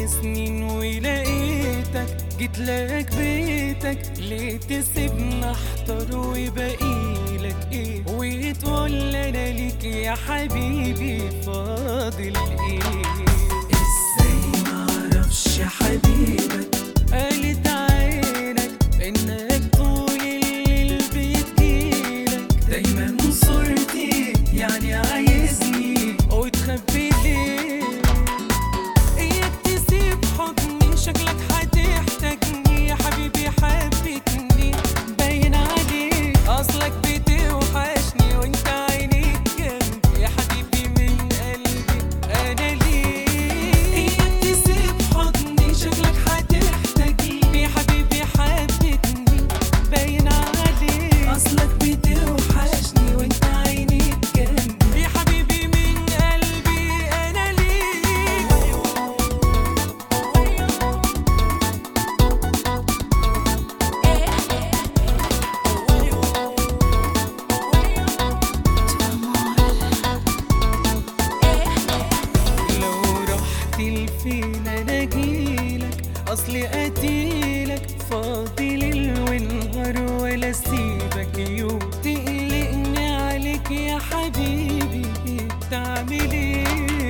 سنين ولقيتك جيت لك بيتك ليه تسيبنا احتار وبقيلك ايه وتقول انا ليك يا حبيبي فاضل ايه ازاي معرفش حبيبك قالت عينك انك طول الليل بتجيلك دايما صورتي يعني عايزني وتخبي ليه اياك تسيب حضني شكلك هتحتاجني يا حبيبي حبيتني باين عليك اصلك بتوحشني وانت عينيك جنبي يا حبيبي من قلبي انا ليه اياك تسيب حضني شكلك هتحتاجني يا حبيبي حبيتني باين عليك اصلك بتوحشني وانت عينيك جنبي يا حبيبي من قلبي انا ليه لو رحت لفين انا اجيلك اصلي قتيلك فاضي ليل ونهار ولا سيبك يوم تقلقني عليك يا حبيبي تعمل ايه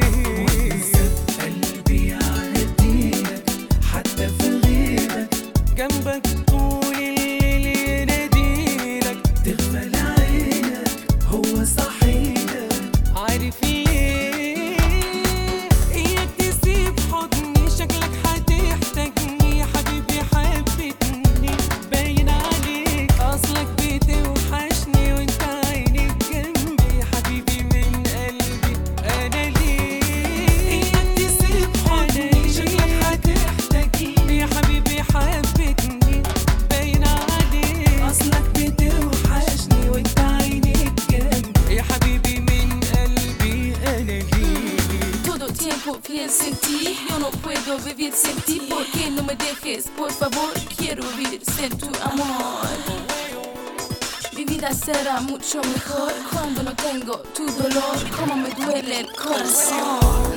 قلبي يعديلك حتى في غيبك جنبك طول الليل يناديلك تغفل عينك هو صحيح عارف ليه اياك تسيب حضني شكلك هتحتاجني يا حبيبي حبيتني باين عليك اصلك بتوحشني وانت عينيك جنبي يا حبيبي من قلبي انا ليه اياك تسيب حضني شكلك هتحتاجني يا حبيبي حبيتني باين عليك اصلك بتوحشني وانت عينيك جنبي يا حبيبي من قلبي انا ليه Todo tiempo pienso en ti, yo no puedo vivir sin ti, ¿por qué no me dejes? Por favor, quiero vivir sin tu amor. Mi vida será mucho mejor cuando no tengo tu dolor, como me duele el corazón.